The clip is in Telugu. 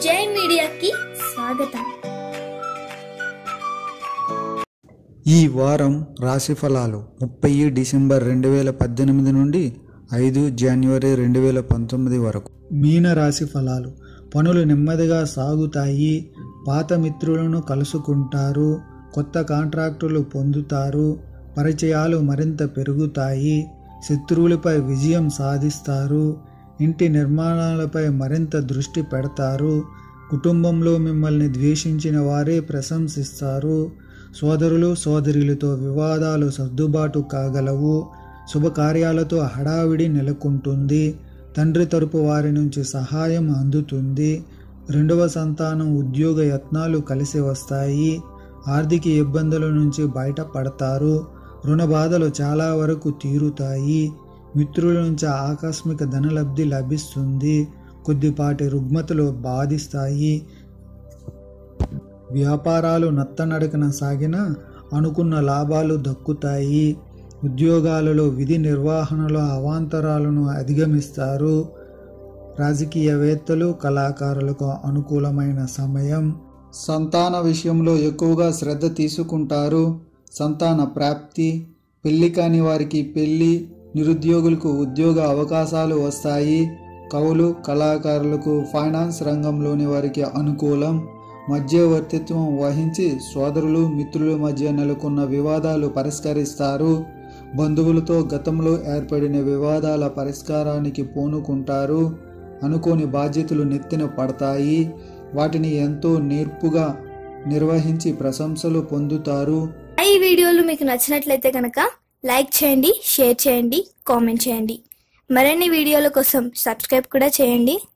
జై మీడియాకి స్వాగతం ఈ వారం రాశి ఫలాలు ముప్పై డిసెంబర్ రెండు వేల పద్దెనిమిది నుండి ఐదు జనవరి రెండు వేల పంతొమ్మిది వరకు మీన రాశి ఫలాలు పనులు నెమ్మదిగా సాగుతాయి పాత మిత్రులను కలుసుకుంటారు కొత్త కాంట్రాక్టులు పొందుతారు పరిచయాలు మరింత పెరుగుతాయి శత్రువులపై విజయం సాధిస్తారు ఇంటి నిర్మాణాలపై మరింత దృష్టి పెడతారు కుటుంబంలో మిమ్మల్ని ద్వేషించిన వారే ప్రశంసిస్తారు సోదరులు సోదరులతో వివాదాలు సర్దుబాటు కాగలవు శుభకార్యాలతో హడావిడి నెలకొంటుంది తండ్రి తరపు వారి నుంచి సహాయం అందుతుంది రెండవ సంతానం ఉద్యోగ యత్నాలు కలిసి వస్తాయి ఆర్థిక ఇబ్బందుల నుంచి బయటపడతారు రుణ బాధలు చాలా వరకు తీరుతాయి మిత్రుల నుంచి ఆకస్మిక ధనలబ్ధి లభిస్తుంది కొద్దిపాటి రుగ్మతలు బాధిస్తాయి వ్యాపారాలు నత్తనడకన సాగిన అనుకున్న లాభాలు దక్కుతాయి ఉద్యోగాలలో విధి నిర్వహణలో అవాంతరాలను అధిగమిస్తారు రాజకీయవేత్తలు కళాకారులకు అనుకూలమైన సమయం సంతాన విషయంలో ఎక్కువగా శ్రద్ధ తీసుకుంటారు సంతాన ప్రాప్తి పెళ్లి కాని వారికి పెళ్లి నిరుద్యోగులకు ఉద్యోగ అవకాశాలు వస్తాయి కవులు కళాకారులకు ఫైనాన్స్ రంగంలోని వారికి అనుకూలం మధ్యవర్తిత్వం వహించి సోదరులు మిత్రుల మధ్య నెలకొన్న వివాదాలు పరిష్కరిస్తారు బంధువులతో గతంలో ఏర్పడిన వివాదాల పరిష్కారానికి పూనుకుంటారు అనుకోని బాధ్యతలు నెత్తిన పడతాయి వాటిని ఎంతో నేర్పుగా నిర్వహించి ప్రశంసలు పొందుతారు ఈ వీడియోలు మీకు నచ్చినట్లయితే కనుక లైక్ చేయండి షేర్ చేయండి కామెంట్ చేయండి మరిన్ని వీడియోల కోసం సబ్స్క్రైబ్ కూడా చేయండి